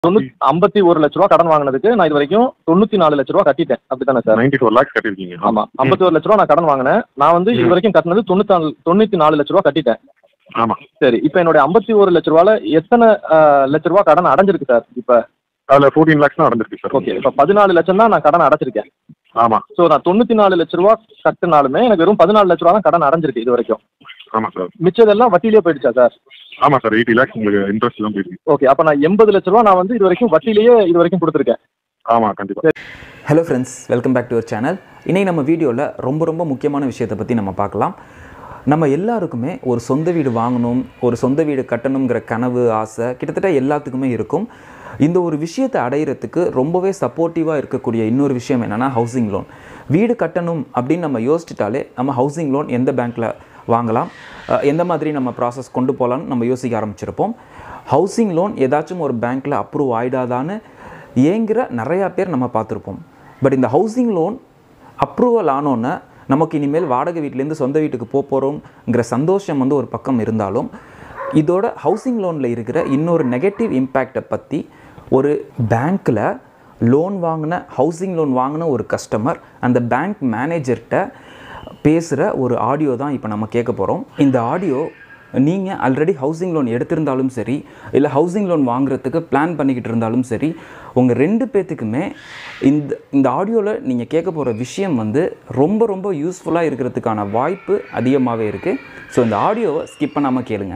ஐம்பத்தி ஒரு லட்ச ரூபா கடன் வாங்கினதுக்கு நான் இது வரைக்கும் தொண்ணூத்தி நாலு லட்ச ரூபா கட்டிட்டேன் அப்படித்தானே சார் நைன்டி ஃபோர் லேக்ஸ் கட்டிருக்கீங்க ஆமா ஐம்பத்தி ஒரு லட்ச ரூபா நான் கடன் வாங்கினேன் நான் வந்து இது ம். வரைக்கும் கட்டினது தொண்ணூத்தி நாலு தொண்ணூத்தி நாலு லட்ச ரூபா கட்டிட்டேன் ஆமா சரி இப்போ என்னுடைய ஐம்பத்தி ஒரு லட்ச ரூபால எத்தனை அஹ், லட்ச ரூபா கடன் அடைஞ்சிருக்கு சார் இப்ப அதுல ஃபோர்டீன் லேக்ஸ் தான் நடந்திருக்கு சார் ஓகே இப்ப பதினாலு லட்சம் தான் நான் கடன் அடைச்சிருக்கேன் ஆமா ஸோ நான் தொண்ணூத்தி நாலு லட்ச ரூபா கட்டினாலுமே எனக்கு வெறும் பதினாலு லட்ச ரூபா தான் கடன் அடைஞ்சிருக்கு இது வரைக்கும் ஆமா சார் மிச்சதெல்லாம் வட்டியிலே போயிடுச்சா சார் ஆமா சார் எயிட்டி லேக்ஸ் உங்களுக்கு இன்ட்ரெஸ்ட் தான் போயிருக்கு ஓகே அப்ப நான் எண்பது லட்ச ரூபா நான் வந்து இது வரைக்கும் வட்டியிலேயே இது வரைக்கும் கொடுத்துருக்கேன் ஆமா கண்டிப்பா hello friends welcome back to our channel இன்னைக்கு நம்ம வீடியோவில் ரொம்ப ரொம்ப முக்கியமான விஷயத்தை பற்றி நம்ம பார்க்கலாம் நம்ம எல்லாருக்குமே ஒரு சொந்த வீடு வாங்கணும் ஒரு சொந்த வீடு கட்டணுங்கிற கனவு ஆசை கிட்டத்தட்ட எல்லாத்துக்குமே இருக்கும் இந்த ஒரு விஷயத்தை அடையிறதுக்கு ரொம்பவே சப்போர்ட்டிவாக இருக்கக்கூடிய இன்னொரு விஷயம் என்னென்னா ஹவுசிங் லோன் வீடு கட்டணும் அப்படின்னு நம்ம யோசிச்சிட்டாலே நம்ம ஹவுசிங் லோன் எந்த பேங்க்கில் வாங்கலாம் அஹ், எந்த மாதிரி நம்ம ப்ராசஸ் கொண்டு போகலான்னு நம்ம யோசிக்க ஆரம்பிச்சிருப்போம் ஹவுசிங் லோன் ஏதாச்சும் ஒரு பேங்க்கில் அப்ரூவ் ஆயிடாதான்னு ஏங்குற நிறையா பேர் நம்ம பார்த்துருப்போம் பட் இந்த ஹவுசிங் லோன் அப்ரூவல் ஆனோன்னே நமக்கு இனிமேல் வாடகை வீட்டிலேருந்து சொந்த வீட்டுக்கு போக போகிறோங்கிற சந்தோஷம் வந்து ஒரு பக்கம் இருந்தாலும் இதோட ஹவுசிங் லோனில் இருக்கிற இன்னொரு நெகட்டிவ் இம்பேக்டை பற்றி ஒரு பேங்க்கில் லோன் வாங்கின ஹவுசிங் லோன் வாங்கின ஒரு கஸ்டமர் அந்த பேங்க் மேனேஜர்கிட்ட பேசுகிற ஒரு ஆடியோ தான் இப்போ நம்ம கேட்க போகிறோம் இந்த ஆடியோ நீங்கள் ஆல்ரெடி ஹவுசிங் லோன் எடுத்திருந்தாலும் சரி இல்லை ஹவுசிங் லோன் வாங்குறதுக்கு பிளான் பண்ணிக்கிட்டு இருந்தாலும் சரி உங்கள் ரெண்டு பேர்த்துக்குமே இந்த இந்த ஆடியோவில் நீங்கள் கேட்க போகிற விஷயம் வந்து ரொம்ப ரொம்ப யூஸ்ஃபுல்லாக இருக்கிறதுக்கான வாய்ப்பு அதிகமாகவே இருக்குது ஸோ இந்த ஆடியோவை ஸ்கிப் பண்ணாமல் கேளுங்க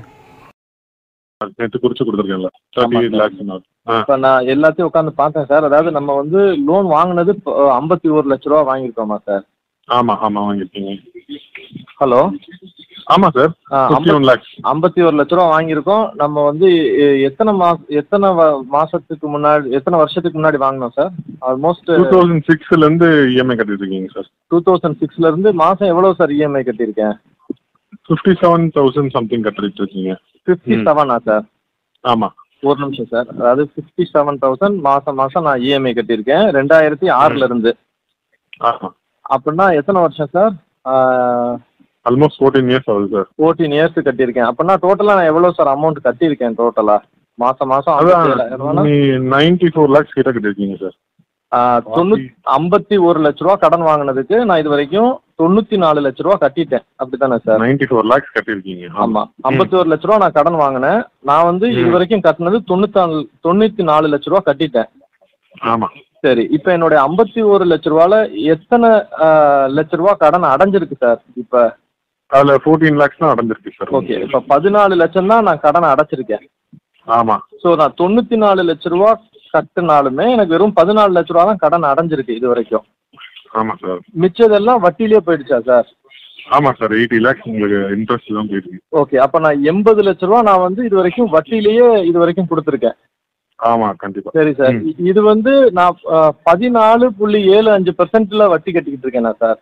நேற்று குறிச்சு கொடுத்துருக்கேன்ல தேர்ட்டி எயிட் லேக்ஸ் ஆ இப்ப நான் எல்லாத்தையும் உட்காந்து பார்த்தேன் சார் அதாவது நம்ம வந்து லோன் வாங்கினது ஐம்பத்தி ஒரு லட்ச ரூபா வாங்கியிருக்கோமா சார் ஆமா ஆமா வாங்கிருக்கீங்க ஹலோ ஆமா சார் ஃபிஃப்டி ஒன் லேக்ஸ் ஐம்பத்தி ஒரு லட்ச ரூபா வாங்கியிருக்கோம் நம்ம வந்து எ- எத்தனை மாச எத்தனை வ- மாசத்துக்கு முன்னாடி எத்தனை வருஷத்துக்கு முன்னாடி வாங்கினோம் சார் ஆல்மோஸ்ட் டூ தௌசண்ட் சிக்ஸ்ல இருந்து இஎம்ஐ கட்டிட்டு இருக்கீங்க சார் டூ தௌசண்ட் சிக்ஸ்ல இருந்து மாசம் எவ்வளவு சார் இஎம்ஐ கட்டியிருக்கேன் ஃபிஃப்டி செவன் தௌசண்ட் சம்திங் கட்டிட்டு இருக்கீங்க ஃபிஃப்டி ம். செவனா சார் ஆமா ஒரு நிமிஷம் சார் அதாவது ஃபிஃப்டி செவன் தௌசண்ட் மாசம் மாசம் நான் இஎம்ஐ கட்டியிருக்கேன் ரெண்டாயிரத்தி ஆறுல இருந்து ஆமா அப்படின்னா எத்தனை வருஷம் சார் ஆல்மோஸ்ட் ஃபோர்டீன் இயர்ஸ் ஆகுது சார் ஃபோர்டீன் இயர்ஸ் கட்டியிருக்கேன் அப்படின்னா டோட்டலா நான் எவ்வளவு சார் அமௌண்ட் கட்டியிருக்கேன் டோட்டலா மாசம் மாசம் ஐம்பத்தி அதான் நீ நைன்டி ஃபோர் லேக்ஸ் கிட்ட கட்டிருக்கீங்க சார் தொண்ணூத்தி ஐம்பத்தி ஒரு லட்ச ரூபா கடன் வாங்கினதுக்கு நான் இது வரைக்கும் தொண்ணூத்தி நாலு லட்ச ரூபா கட்டிட்டேன் அப்படித்தானே சார் நைன்டி ஃபோர் லேக்ஸ் கட்டிருக்கீங்க ஆமா ஐம்பத்தி ஒரு லட்ச ரூபா நான் கடன் வாங்கினேன் நான் வந்து இது ம். வரைக்கும் கட்டினது தொண்ணூத்தி நாலு தொண்ணூத்தி நாலு லட்ச ரூபா கட்டிட்டேன் ஆமா சரி இப்போ என்னுடைய ஐம்பத்தி ஒரு லட்ச ரூபால எத்தனை ஆஹ், லட்ச ரூபா கடன் அடைஞ்சிருக்கு சார் இப்ப அதுல ஃபோர்டீன் லேக்ஸ் தான் அடைஞ்சிருக்கு சார் ஓகே இப்ப பதினாலு லட்சம் தான் நான் கடன் அடைச்சிருக்கேன் ஆமா ஸோ நான் தொண்ணூத்தி நாலு லட்ச ரூபா கட்டினாலுமே எனக்கு வெறும் பதினாலு லட்ச ரூபா தான் கடன் அடைஞ்சிருக்கு இது வரைக்கும் ஆமா சார் மிச்சதெல்லாம் வட்டியிலே போயிடுச்சா சார் ஆமா சார் எயிட்டி லேக்ஸ் உங்களுக்கு இன்ட்ரெஸ்ட் தான் போயிருக்கு ஓகே அப்ப நான் எண்பது லட்ச ரூபா நான் வந்து இது வரைக்கும் வட்டியிலேயே இது வரைக்கும் கொடுத்துருக்கேன் ஆமா கண்டிப்பா சரி சார் ம். இ- இது வந்து நான் பதினாலு புள்ளி ஏழு அஞ்சு பெர்சென்ட்ல வட்டி கட்டிக்கிட்டு இருக்கேனா சார்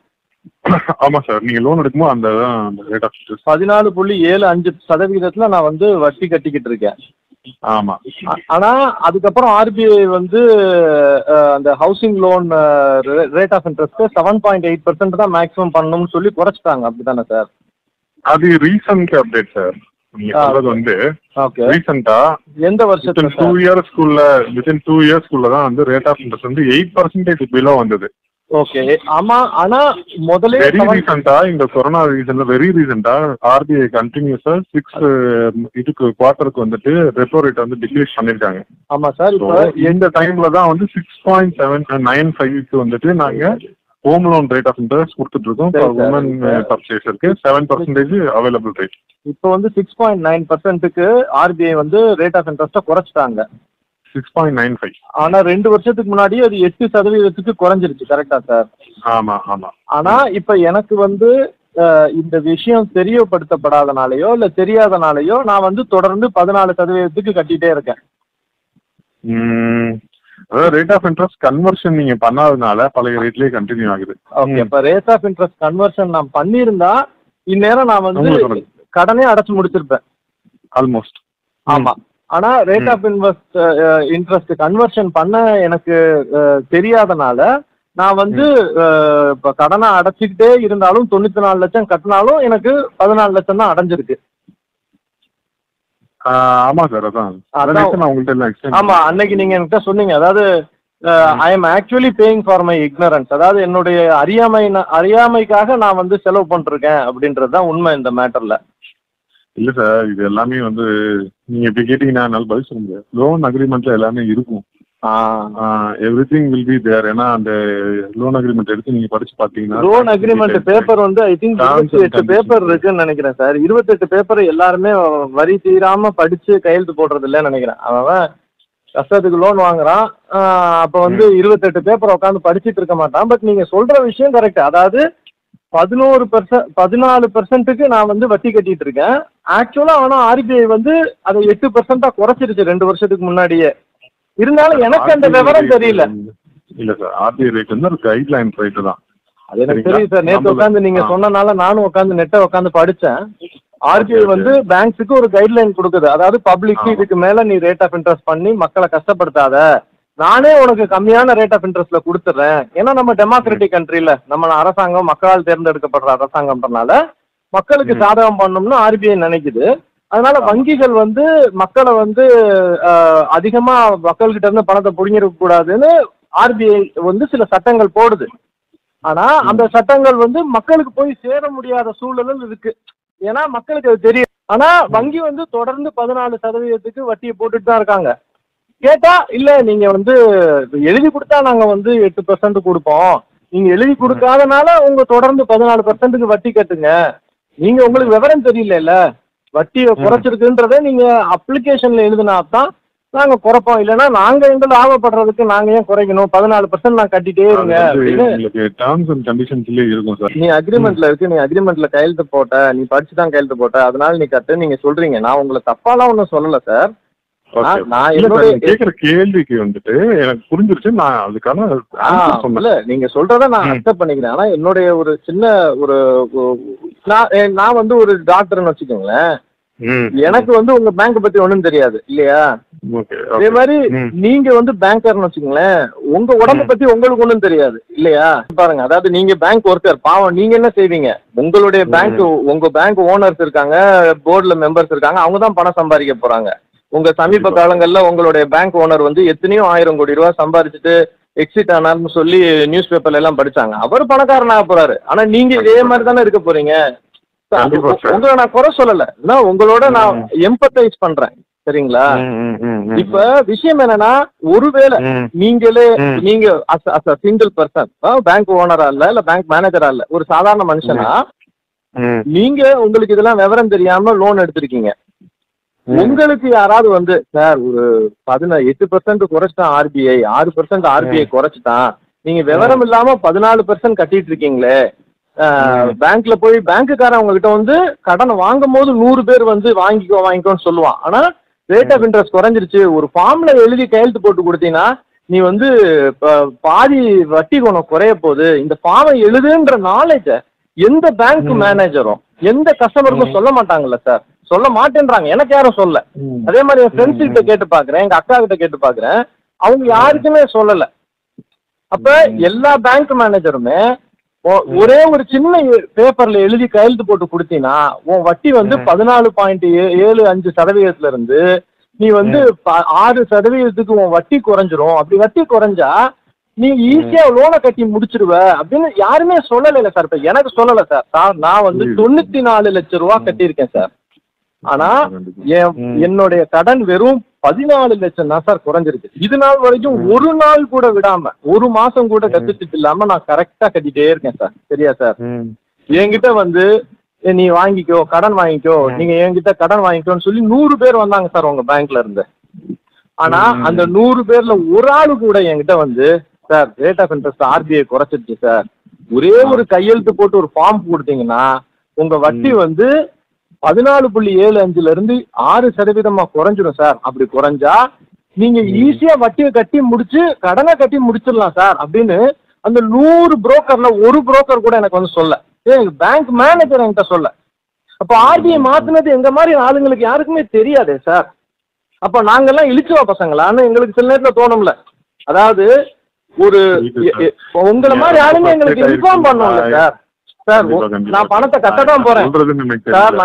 ஆமா சார் நீங்க லோன் எடுக்கும்போது அந்த தான் அந்த ரேட் ஆஃப் இன்ட்ரெஸ்ட் பதினாலு புள்ளி ஏழு அஞ்சு சதவிகிதத்துல நான் வந்து வட்டி கட்டிக்கிட்டு இருக்கேன் ஆமா ஆ- ஆனா அதுக்கப்புறம் ஆர்பிஐ வந்து அஹ், அந்த housing loan rate of interest seven point eight percent தான் மேக்ஸிமம் பண்ணணும்னு சொல்லி குறைச்சிட்டாங்க அப்படிதானே சார் அது ரீசன்ட் அப்டேட் சார் நீங்க ஆ, சொல்றது வந்து ஓகே ரீசெண்டா எந்த வருஷத்துல வித்தின் டூ சார் இயர்ஸ்க்குள்ள வித்தின் டூ இயர்ஸ்க்குள்ள தான் வந்து ரேட் ஆஃப் இன்ட்ரெஸ்ட் வந்து எயிட் பர்சன்டேஜ் பிலோ வந்தது ஓகே ஆமா ஆனா முதலே வெரி seven- ரீசெண்டா இந்த கொரோனா ரீசன்ல வெரி ரீசெண்டா ஆர்பிஐ கண்டினியூஸா சிக்ஸ் இதுக்கு குவார்டருக்கு வந்துட்டு ரெப்போ ரேட் வந்து டிக்ரீஸ் பண்ணிருக்காங்க ஆமா சார் So, இப்ப இந்த டைம்ல தான் வந்து சிக்ஸ் பாயிண்ட் செவன் நைன் ஃபைவ்க்கு வந்துட்டு நாங்க home loan rate of interest கொடுத்துட்டு இருக்கோம் சரி, sir. உமன் பர்ச்சேஸருக்கு செவன் பர்சன்டேஜ் அவைலபிள் ரேட் இப்போ வந்து சிக்ஸ் பாயிண்ட் நைன் பர்சன்ட்டுக்கு ஆர்பிஐ வந்து ரேட் ஆஃப் இன்ட்ரெஸ்ட்டை குறைச்சிட்டாங்க சிக்ஸ் பாயிண்ட் நைன் ஃபைவ் ஆனா ரெண்டு வருஷத்துக்கு முன்னாடி அது எட்டு சதவீதத்துக்கு குறைஞ்சிருச்சு கரெக்டா சார் ஆமா ஆமா ஆனா இப்ப எனக்கு வந்து அஹ், இந்த விஷயம் தெரியப்படுத்தப்படாதனாலயோ இல்ல தெரியாதனாலயோ நான் வந்து தொடர்ந்து பதினாலு சதவீதத்துக்கு கட்டிட்டே இருக்கேன் உம், அதாவது ரேட் ஆஃப் இன்ட்ரெஸ்ட் கன்வர்ஷன் நீங்க பண்ணாதனால பழைய ரேட்லயே கண்டினியூ ஆகுது ஓகே ம். இப்ப ரேட் ஆஃப் இன்ட்ரெஸ்ட் கன்வர்ஷன் நான் பண்ணியிருந்தா இந்நேரம் நான் வந்து உங்களுக்கு சொல்லுங்க. கடனே அடைச்சு முடிச்சிருப்பேன் ஆல்மோஸ்ட் ஆமா ஆனா ரேட் ம். ஆஃப் இன்வெஸ்ட் இன்ட்ரெஸ்ட் கன்வர்ஷன் பண்ண எனக்கு அஹ், தெரியாதனால நான் வந்து அஹ், இப்ப கடனை அடைச்சிக்கிட்டே இருந்தாலும் தொண்ணூத்தி நாலு லட்சம் கட்டினாலும் எனக்கு பதினாலு லட்சம் தான் அடைஞ்சிருக்கு ஆமா சார் அதான் அதான். அதான் நான் உங்கள்ட்ட எல்லாம் explain ஆமா அன்னைக்கு நீங்க என்கிட்ட சொன்னீங்க அதாவது I am actually paying for my ignorance அதாவது என்னுடைய அறியாமை அறியாமைக்காக நான் வந்து செலவு பண்ணிருக்கேன் அப்படின்றது தான் உண்மை இந்த மேட்டர்ல இல்ல சார் இது எல்லாமே வந்து நீங்க இப்படி கேட்டீங்கன்னா என்னால பதில் சொல்ல முடியாது லோன் அக்ரிமெண்ட்ல எல்லாமே இருக்கும் everything will be there ஏன்னா அந்த லோன் அக்ரிமெண்ட் எடுத்து நீங்க படிச்சு பாத்தீங்கன்னா லோன் அக்ரிமெண்ட் பேப்பர் வந்து ஐ திங்க் Terms and இருபத்தி எட்டு conditions. பேப்பர் இருக்குன்னு நினைக்கிறேன் சார் இருபத்தெட்டு பேப்பர் எல்லாருமே வரி தீராம படிச்சு கையெழுத்து போடுறது இல்லைன்னு நினைக்கிறேன் அவன் கஷ்டத்துக்கு லோன் வாங்குறான் ஆஹ் அப்ப வந்து இருபத்தெட்டு பேப்பர் உட்காந்து படிச்சிட்டு இருக்க மாட்டான் பட் நீங்க சொல்ற விஷயம் கரெக்ட் அதாவது பதினோரு பெர்சன்ட் பதினாலு பெர்சன்ட்டுக்கு நான் வந்து வட்டி கட்டிட்டு இருக்கேன் ஆக்சுவலா ஆனா ஆர்பிஐ வந்து அதை எட்டு பெர்சென்டா குறைச்சிருச்சு ரெண்டு வருஷத்துக்கு முன்னாடியே இருந்தாலும் எனக்கு அந்த விவரம் தெரியல இல்ல சார் ஆர்டிஐ ரேட் வந்து ஒரு கைட்லைன் ரேட் தான் அது எனக்கு சரிங்களா? தெரியும் சார் நேத்து நம்மள- உட்காந்து நீங்க ஆ. சொன்னனால நானும் உட்காந்து நெட்டை உட்காந்து படிச்சேன் ஆர்பிஐ Okay, வந்து பேங்க்ஸுக்கு ஒரு கைட்லைன் கொடுக்குது அதாவது பப்ளிக் ஆமா. இதுக்கு மேல நீ ரேட் ஆஃப் இன்ட்ரெஸ்ட் பண்ணி மக்களை கஷ்டப்படுத்தாத நானே உனக்கு கம்மியான ரேட் ஆஃப் இன்ட்ரெஸ்ட்ல கொடுத்துட்றேன் ஏன்னா நம்ம டெமோக்ராட்டிக் கண்ட்ரில நம்ம அரசாங்கம் மக்களால் தேர்ந்தெடுக்கப்படுற அரசாங்கம்ன்றனால மக்களுக்கு ம். சாதகம் பண்ணணும்னு ஆர்பிஐ நினைக்குது அதனால வங்கிகள் வந்து மக்களை வந்து அஹ், அதிகமா மக்கள்கிட்ட இருந்து பணத்தை புடுங்கிருக்க கூடாதுன்னு ஆர்பிஐ வந்து சில சட்டங்கள் போடுது ஆனா அந்த சட்டங்கள் வந்து மக்களுக்கு போய் சேர முடியாத சூழலும் இருக்கு ஏன்னா மக்களுக்கு அது தெரியும் ஆனா வங்கி வந்து தொடர்ந்து பதினாலு சதவீதத்துக்கு வட்டியை போட்டுட்டு தான் இருக்காங்க கேட்டா இல்ல நீங்க வந்து எழுதி கொடுத்தா நாங்க வந்து எட்டு பெர்சன்ட் கொடுப்போம் நீங்க எழுதி கொடுக்காதனால உங்க தொடர்ந்து பதினாலு பெர்சன்ட்டுக்கு வட்டி கட்டுங்க நீங்க உங்களுக்கு விவரம் தெரியல வட்டியை குறைச்சிருக்குன்றத நீங்க அப்ளிகேஷன்ல எழுதினா தான் நாங்க குறைப்போம் இல்லைன்னா நாங்க எங்க லாபப்படுறதுக்கு நாங்க ஏன் குறைக்கணும் பதினாலு பர்சன்ட் நான் கட்டிட்டே இருங்க அப்படின்னு உங்களுக்கு டேர்ம்ஸ் அண்ட் கண்டிஷன்ஸ்லயே இருக்கும் சார் நீ அக்ரிமெண்ட்ல இருக்கு நீ அக்ரிமெண்ட்ல கையெழுத்து போட்ட நீ படிச்சு தான் கையெழுத்து போட்ட அதனால நீ கட்டு நீங்க சொல்றீங்க நான் உங்களை தப்பாலாம் ஒன்றும் சொல்லல சார் நான் நான் இல்ல சார் என்னுடைய நீங்க கேக்குற கேள்விக்கு வந்துட்டு எனக்கு புரிஞ்சிருச்சு நான் அதுக்கான ஆ, answer சொன்னேன் இல்ல நீங்க சொல்றத நான் ம். அக்செப்ட் பண்ணிக்கிறேன் ஆனா என்னுடைய ஒரு சின்ன ஒரு ஒரு- நான் ஏ, நான் வந்து ஒரு டாக்டர்னு வச்சுக்கோங்களேன் ம். எனக்கு வந்து உங்க பேங்க் பத்தி ஒண்ணும் தெரியாது இல்லையா Okay, அதே okay. மாதிரி ம். நீங்க வந்து பேங்கர்னு வச்சுக்கோங்களேன் உங்க உடம்ப பத்தி உங்களுக்கு ஒண்ணும் தெரியாது இல்லையா பாருங்க அதாவது நீங்க பேங்க் ஒர்க்கர் பாவம் நீங்க என்ன செய்வீங்க உங்களுடைய பேங்க் உங்க பேங்க் ஓனர்ஸ் இருக்காங்க போர்டுல மெம்பர்ஸ் இருக்காங்க அவங்க தான் பணம் சம்பாதிக்க போறாங்க உங்க சமீப கண்டிப்பா. காலங்கள்ல உங்களுடைய பேங்க் ஓனர் வந்து எத்தனையோ ஆயிரம் கோடி ரூபாய் சம்பாதிச்சுட்டு எக்ஸிட் ஆனார்னு சொல்லி நியூஸ் பேப்பர்ல எல்லாம் படிச்சாங்க அவர் பணக்காரன் ஆக போறாரு ஆனா நீங்க இதே மாதிரி தானே இருக்க போறீங்க கண்டிப்பா, sir. உங்களை நான் குறை சொல்லல நான் உங்களோட நான் எம்பத்தைஸ் பண்றேன் சரிங்களா ம், ம், ம், ம். இப்ப விஷயம் என்னன்னா ஒருவேளை ம், நீங்களே ம். நீங்க as a single person bank ஓனரா இல்ல இல்ல பேங்க் மேனேஜரா இல்ல ஒரு சாதாரண மனுஷனா ம், நீங்க உங்களுக்கு இதெல்லாம் விவரம் தெரியாம லோன் எடுத்திருக்கீங்க ம். உங்களுக்கு யாராவது வந்து சார் ஒரு பதினா எட்டு பர்சன்ட் குறைச்சிட்டான் ஆர்பிஐ ஆறு பர்சன்ட் ஆர்பிஐ குறைச்சிட்டான் நீங்க விவரம் இல்லாம பதினாலு பர்சன்ட் கட்டிட்டு இருக்கீங்களே பேங்க்ல போய் பேங்க்குக்காரன் உங்ககிட்ட வந்து கடன் வாங்கும் போது நூறு பேர் வந்து வாங்கிக்கோ வாங்கிக்கோன்னு சொல்லுவான் ஆனா ரேட் ஆஃப் இன்ட்ரெஸ்ட் குறைஞ்சிருச்சு ஒரு ஃபார்ம்ல எழுதி கையெழுத்து போட்டு கொடுத்தீங்கன்னா நீ வந்து ப- பாதி வட்டி குணம் குறைய போகுது இந்த ஃபார்மை எழுதுன்ற நாலேஜ எந்த பேங்க் மேனேஜரும் எந்த கஸ்டமருக்கும் சொல்ல மாட்டாங்கல்ல சார் சொல்ல மாட்டேன்றாங்க எனக்கு யாரும் சொல்ல ம். அதே மாதிரி என் ஃப்ரெண்ட்ஸ் கிட்ட கேட்டு பாக்குறேன் எங்க அக்கா கிட்ட கேட்டு பாக்குறேன் அவங்க யாருக்குமே சொல்லல அப்ப எல்லா பேங்க் மேனேஜருமே ஒ- ஒரே ஒரு சின்ன பேப்பர்ல எழுதி கையெழுத்து போட்டு கொடுத்தீங்கன்னா உன் வட்டி வந்து பதினாலு பாயிண்ட் ஏழு அஞ்சு சதவீதத்துல இருந்து நீ வந்து ப- ஆறு சதவீதத்துக்கு உன் வட்டி குறைஞ்சிரும் அப்படி வட்டி குறைஞ்சா நீ ஈஸியா லோனை கட்டி முடிச்சிருவ அப்படின்னு யாருமே சொல்லல சார் இப்ப எனக்கு சொல்லல சார் சார் நான் வந்து புரியுது. தொண்ணூத்தி நாலு லட்சம் ரூபா கட்டியிருக்கேன் சார் ஆனா என் ம். என்னுடைய கடன் வெறும் பதினாலு லட்சம் தான் சார் குறைஞ்சிருக்கு இது நாள் வரைக்கும் ஒரு நாள் கூட விடாம ஒரு மாசம் கூட டெபிசிட் இல்லாம நான் கரெக்டா கட்டிட்டே இருக்கேன் சார் சரியா சார் ம். என்கிட்ட வந்து "ஏ, நீ வாங்கிக்கோ கடன் வாங்கிக்கோ நீங்க என்கிட்ட கடன் வாங்கிக்கோன்னு சொல்லி நூறு பேர் வந்தாங்க சார் உங்க பேங்க்ல இருந்து ஆனா ம். அந்த நூறு பேர்ல ஒரு ஆளு கூட என்கிட்ட வந்து sir rate of interest RBI குறைச்சிருச்சு சார் ஒரே ஒரு கையெழுத்து போட்டு ஒரு ஃபார்ம் கொடுத்தீங்கன்னா உங்க வட்டி வந்து பதினாலு புள்ளி ஏழு அஞ்சுல இருந்து ஆறு சதவீதமா குறைஞ்சிடும் சார் அப்படி குறைஞ்சா நீங்க ஈஸியா வட்டியை கட்டி முடிச்சு கடனை கட்டி முடிச்சிடலாம் சார் அப்படின்னு அந்த நூறு புரோக்கர்ல ஒரு புரோக்கர் கூட எனக்கு வந்து சொல்ல ஏ பேங்க் மேனேஜர் என்கிட்ட சொல்ல அப்ப ஆர்பிஐ மாத்துனது எங்க மாதிரி ஆளுங்களுக்கு யாருக்குமே தெரியாதே சார் அப்ப நாங்கெல்லாம் இழிச்சுவா பசங்களான்னு எங்களுக்கு சில நேரத்துல தோணும்ல அதாவது ஒரு புரியுது சார். எ- எ- உங்களை மாதிரி ஆளுங்க எங்களுக்கு இன்ஃபார்ம் பண்ணோம்ல சார் சார் கண்டிப்பா, கண்டிப்பா. நான் பணத்தை கட்ட தான் போறேன் சொல்றதுன்னு எனக்கு சார் தெரியல. நான்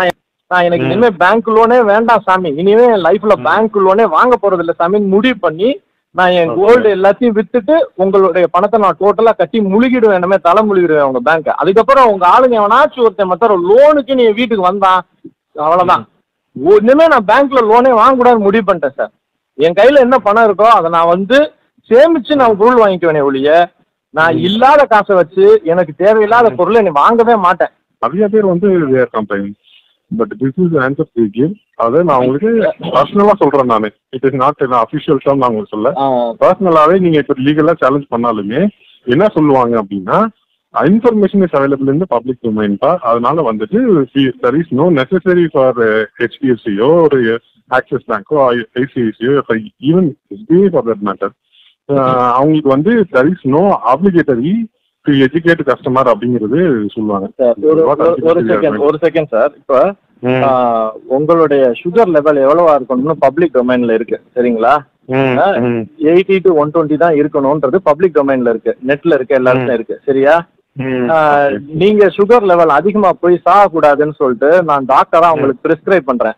நான் எனக்கு இனிமே பேங்க் லோனே வேண்டாம் சாமி இனிமே என் லைஃப்ல பேங்க் லோனே வாங்க போறது இல்ல சாமின்னு முடிவு பண்ணி நான் என் கோல்டு எல்லாத்தையும் வித்துட்டு உங்களுடைய பணத்தை நான் டோட்டலா கட்டி முழுகிடுவேன் என்னமே தலை முழுகிடுவேன் உங்க பேங்க் அதுக்கப்புறம் உங்க ஆளுங்க எவனாச்சும் ஒருத்தன் மத்த லோனுக்கு நீ வீட்டுக்கு வந்தான் அவ்வளவுதான் ஒண்ணுமே நான் பேங்க்ல லோனே வாங்கக்கூடாது முடிவு பண்ணிட்டேன் சார் என் கையில என்ன பணம் இருக்கோ அதை நான் வந்து சேமிச்சு நான் பொருள் வாங்கிக்குவேனே ஒழிய நான் இல்லாத காசை வச்சு எனக்கு தேவையில்லாத பொருளை நீ வாங்கவே மாட்டேன் நிறைய பேர் வந்து their complaint but this is answer to give அதை நான் உங்களுக்கு பர்சனலா சொல்றேன் நான் it is not official term நான் உங்களுக்கு சொல்ல பர்சனலாவே நீங்க இப்ப லீகலா சேலஞ்ச் பண்ணாலுமே என்ன சொல்லுவாங்க அப்படின்னா information is available in public டொமைன்பா அதனால வந்துட்டு there is no necessary for ஹெச்டிஎஃப்சியோ ஒரு ஆக்சிஸ் பேங்கோ ஐசிஐசியோ even SBI for that matter அவங்களுக்கு வந்து there is no obligatory to educate customer அப்படிங்கிறது சொல்லுவாங்க ஒரு ஒரு- ஒரு செகண்ட் ஒரு செகண்ட் சார் இப்ப ம், ஆஹ், உங்களுடைய சுகர் லெவல் எவ்வளவா இருக்கணும்னு பப்ளிக் டொமைன்ல இருக்கு சரிங்களா ம், ம், எயிட்டி டு ஒன் டுவெண்ட்டி தான் இருக்கணும்ன்றது பப்ளிக் டொமைன்ல இருக்கு நெட்ல இருக்கு எல்லாருக்கும் இருக்கு சரியா ம், ஆஹ், நீங்க சுகர் லெவல் அதிகமா போய் சாகக்கூடாதுன்னு சொல்லிட்டு நான் டாக்டரா உங்களுக்கு பிரிஸ்கிரைப் பண்றேன்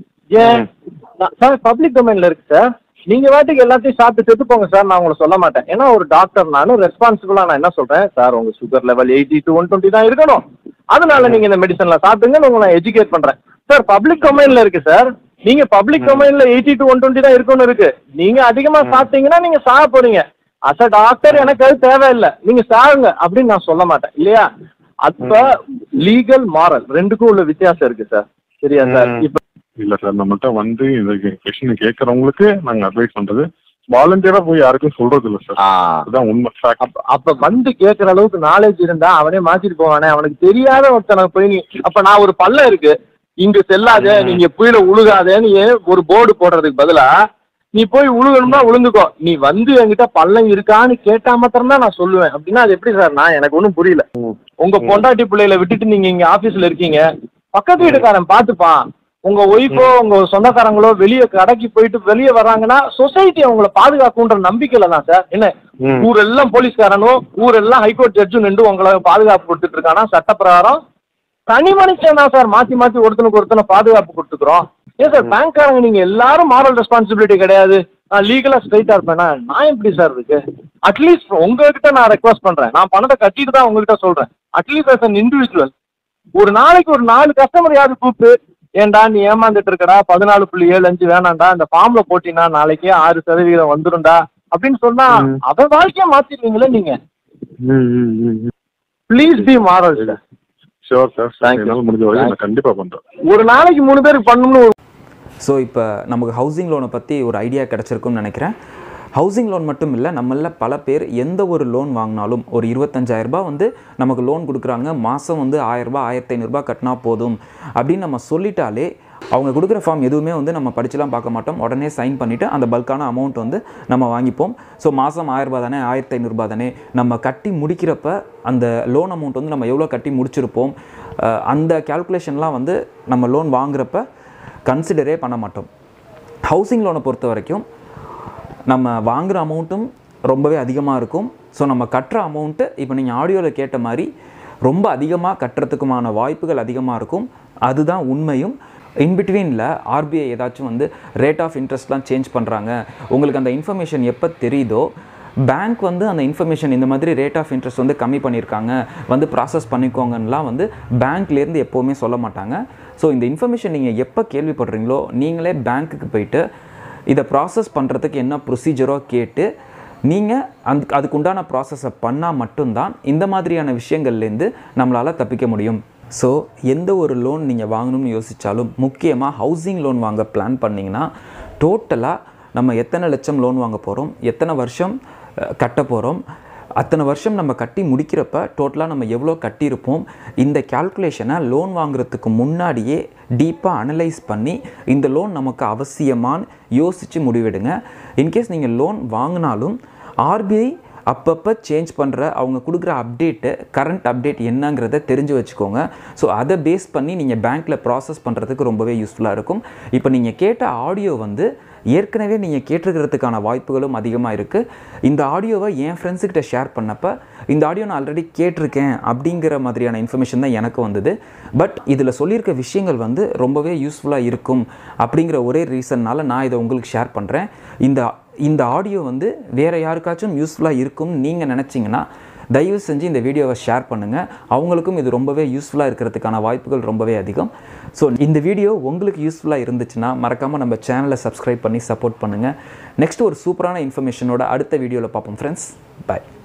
ஏன் நான்- சார் பப்ளிக் டொமைன்ல இருக்கு சார் நீங்க வாட்டுக்கு எல்லாத்தையும் சாப்பிட்டு செத்து போங்க சார் நான் உங்களை சொல்ல மாட்டேன் ஏன்னா ஒரு டாக்டர் நானும் ரெஸ்பான்சிபிளா நான் என்ன சொல்றேன் சார் உங்க sugar level eighty to one twenty தான் இருக்கணும் அதனால நீங்க இந்த மெடிசன்ல சாப்பிடுங்கன்னு உங்களை நான் எஜுகேட் பண்றேன் சார் பப்ளிக் டொமைன்ல இருக்கு சார் நீங்க பப்ளிக் டொமைன்ல எயிட்டி டு ஒன் டுவெண்ட்டி தான் இருக்கணும் இருக்கு நீங்க அதிகமா சாப்பிட்டீங்கன்னா நீங்க சாக போறீங்க அஸ் அ டாக்டர் எனக்கு அது தேவையில்லை நீங்க சாகுங்க அப்படின்னு நான் சொல்ல மாட்டேன் இல்லையா அப்ப லீகல் மாரல் ரெண்டுக்கும் உள்ள வித்தியாசம் இருக்கு சார் சரியா சார் ம். இப்ப இல்ல சார் நம்மள்ட்ட வந்து இந்த கொஸ்டின் கேட்கறவங்களுக்கு நாங்க அட்வைஸ் பண்றது வாலண்டியரா போய் யாருக்கும் சொல்றது இல்ல சார் அதுதான் உண்மை ஃபேக்ட் அப்ப அப்ப வந்து கேக்குற அளவுக்கு நாலேஜ் இருந்தா அவனே மாத்திட்டு போவானே அவனுக்கு தெரியாத ஒருத்தனை போய் நீ அப்ப நான் ஒரு பள்ளம் இருக்கு இங்க செல்லாத நீங்க புயல உழுகாதேன்னு ஏன் ஒரு போர்டு போடுறதுக்கு பதிலா நீ போய் உழுகணும்னா உழுந்துக்கோ நீ வந்து என்கிட்ட பள்ளம் இருக்கான்னு கேட்டா மாத்திரம் தான் நான் சொல்லுவேன் அப்படின்னா அது எப்படி சார் நான் எனக்கு ஒன்றும் புரியல உங்க பொண்டாட்டி பிள்ளைகளை விட்டுட்டு நீங்க இங்க ஆபீஸ்ல இருக்கீங்க பக்கத்து வீட்டுக்காரன் பாத்துப்பான் உங்க ஒய்ஃபோ உங்க சொந்தக்காரங்களோ வெளியே கடைக்கு போயிட்டு வெளியே வர்றாங்கன்னா சொசைட்டி அவங்கள பாதுகாக்குன்ற நம்பிக்கையில தான் சார் என்ன ம். ஊரெல்லாம் போலீஸ்காரனும் ஊரெல்லாம் ஹைகோர்ட் ஜட்ஜும் நின்று உங்களை பாதுகாப்பு கொடுத்துட்டு இருக்கானா சட்டப்பிரகாரம் தனி மனுஷன் தான் சார் மாத்தி மாத்தி ஒருத்தனுக்கு ஒருத்தனை பாதுகாப்பு கொடுத்துக்கிறோம் ஏன் சார் பேங்க்காரங்க நீங்க எல்லாரும் மாரல் ரெஸ்பான்சிபிலிட்டி கிடையாது நான் லீகலா ஸ்ட்ரைட்டா இருப்பேனா நான் எப்படி சார் இருக்கு அட்லீஸ்ட் உங்ககிட்ட நான் ரெக்வஸ்ட் பண்றேன் நான் பணத்தை கட்டிட்டு தான் உங்ககிட்ட சொல்றேன் அட்லீஸ்ட் as an இண்டிவிஜுவல் ஒரு நாளைக்கு ஒரு நாலு கஸ்டமர் யாரு கூப்பிட்டு ஏன்டா நீ ஏமாந்துட்டு இருக்கடா பதினாலு புள்ளி ஏழு அஞ்சு வேணாம்டா இந்த ஃபார்ம்ல போட்டினா நாளைக்கே ஆறு சதவீதம் வந்துரும்டா அப்படின்னு சொன்னா அவன் வாழ்க்கைய மாத்திடுவீங்களே நீங்க please be moral sir sure sir Thank you. என்னால முடிஞ்ச வரைக்கும் நான் கண்டிப்பா பண்றேன் ஒரு நாளைக்கு மூணு பேருக்கு பண்ணணும்னு ஒரு ஸோ இப்போ நமக்கு ஹவுசிங் லோனை பற்றி ஒரு ஐடியா கிடச்சிருக்கும்னு நினைக்கிறேன் ஹவுசிங் லோன் மட்டும் இல்லை நம்மள பல பேர் எந்த ஒரு லோன் வாங்கினாலும் ஒரு 25000 ரூபாய் வந்து நமக்கு லோன் கொடுக்குறாங்க மாதம் வந்து ஆயிரரூபா ஆயிரத்தி ஐநூறுரூபா கட்டினா போதும் அப்படின்னு நம்ம சொல்லிட்டாலே அவங்க கொடுக்குற ஃபார்ம் எதுவுமே வந்து நம்ம படிச்சுலாம் பார்க்க மாட்டோம் உடனே சைன் பண்ணிவிட்டு அந்த பல்கான அமௌண்ட் வந்து நம்ம வாங்கிப்போம் ஸோ மாதம் ஆயிரரூபா தானே ஆயிரத்தி ஐநூறுரூபா தானே நம்ம கட்டி முடிக்கிறப்ப அந்த லோன் அமௌண்ட் வந்து நம்ம எவ்வளோ கட்டி முடிச்சிருப்போம் அஹ் அந்த கேல்குலேஷன்லாம் வந்து நம்ம லோன் வாங்குறப்ப கன்சிடரே பண்ண மாட்டோம் ஹவுசிங் லோனை பொறுத்த வரைக்கும் நம்ம வாங்குகிற அமௌண்ட்டும் ரொம்பவே அதிகமாக இருக்கும் ஸோ நம்ம கட்டுற அமௌண்ட்டு இப்போ நீங்கள் ஆடியோவில் கேட்ட மாதிரி ரொம்ப அதிகமாக கட்டுறதுக்குமான வாய்ப்புகள் அதிகமாக இருக்கும் அதுதான் உண்மையும் இன்பிட்வீனில் ஆர்பிஐ ஏதாச்சும் வந்து ரேட் ஆஃப் இன்ட்ரெஸ்ட்லாம் சேஞ்ச் பண்ணுறாங்க உங்களுக்கு அந்த இன்ஃபர்மேஷன் எப்போ தெரியுதோ பேங்க் வந்து அந்த இன்ஃபர்மேஷன் இந்த மாதிரி ரேட் ஆஃப் இன்ட்ரெஸ்ட் வந்து கம்மி பண்ணியிருக்காங்க வந்து ப்ராசஸ் பண்ணிக்கோங்கன்னெலாம் வந்து பேங்க்லேருந்து எப்போவுமே சொல்ல மாட்டாங்க ஸோ இந்த இன்ஃபர்மேஷன் நீங்கள் எப்போ கேள்விப்படுறீங்களோ நீங்களே பேங்க்குக்கு போயிட்டு இதை ப்ராசஸ் பண்ணுறதுக்கு என்ன ப்ரொசீஜரோ கேட்டு நீங்கள் அந்த அதுக்கு உண்டான ப்ராசஸை பண்ணால் மட்டும்தான் இந்த மாதிரியான விஷயங்கள்லேருந்து நம்மளால் தப்பிக்க முடியும் ஸோ எந்த ஒரு லோன் நீங்கள் வாங்கணும்னு யோசித்தாலும் முக்கியமாக ஹவுசிங் லோன் வாங்க பிளான் பண்ணிங்கன்னா டோட்டலாக நம்ம எத்தனை லட்சம் லோன் வாங்க போகிறோம் எத்தனை வருஷம் அஹ், கட்ட போகிறோம் அத்தனை வருஷம் நம்ம கட்டி முடிக்கிறப்ப டோட்டலாக நம்ம எவ்வளோ கட்டியிருப்போம் இந்த கால்குலேஷனை லோன் வாங்குறதுக்கு முன்னாடியே டீப்பாக அனலைஸ் பண்ணி இந்த லோன் நமக்கு அவசியமான்னு யோசித்து முடிவெடுங்க இன்கேஸ் நீங்கள் லோன் வாங்கினாலும் ஆர்பிஐ அப்பப்போ சேஞ்ச் பண்ணுற அவங்க கொடுக்குற அப்டேட்டு கரண்ட் அப்டேட் என்னங்கிறத தெரிஞ்சு வச்சுக்கோங்க ஸோ அதை பேஸ் பண்ணி நீங்கள் பேங்க்கில் ப்ராசஸ் பண்ணுறதுக்கு ரொம்பவே யூஸ்ஃபுல்லாக இருக்கும் இப்போ நீங்கள் கேட்ட ஆடியோ வந்து ஏற்கனவே நீங்கள் கேட்டிருக்கிறதுக்கான வாய்ப்புகளும் அதிகமாக இருக்குது இந்த ஆடியோவை என் ஃப்ரெண்ட்ஸுக்கிட்ட ஷேர் பண்ணப்போ இந்த ஆடியோ நான் ஆல்ரெடி கேட்டிருக்கேன் அப்படிங்கிற மாதிரியான இன்ஃபர்மேஷன் தான் எனக்கு வந்தது பட் இதில் சொல்லியிருக்க விஷயங்கள் வந்து ரொம்பவே யூஸ்ஃபுல்லாக இருக்கும் அப்படிங்கிற ஒரே ரீசன்னால் நான் இதை உங்களுக்கு ஷேர் பண்ணுறேன் இந்த இந்த ஆடியோ வந்து வேறு யாருக்காச்சும் யூஸ்ஃபுல்லாக இருக்கும்னு நீங்கள் நினச்சிங்கன்னா தயவு செஞ்சு இந்த வீடியோவை ஷேர் பண்ணுங்கள் அவங்களுக்கும் இது ரொம்பவே யூஸ்ஃபுல்லாக இருக்கிறதுக்கான வாய்ப்புகள் ரொம்பவே அதிகம் ஸோ இந்த வீடியோ உங்களுக்கு யூஸ்ஃபுல்லாக இருந்துச்சுன்னா மறக்காமல் நம்ம சேனலை சப்ஸ்கிரைப் பண்ணி சப்போர்ட் பண்ணுங்கள் நெக்ஸ்ட் ஒரு சூப்பரான இன்ஃபர்மேஷனோட அடுத்த வீடியோவில் பார்ப்போம் ஃப்ரெண்ட்ஸ் பை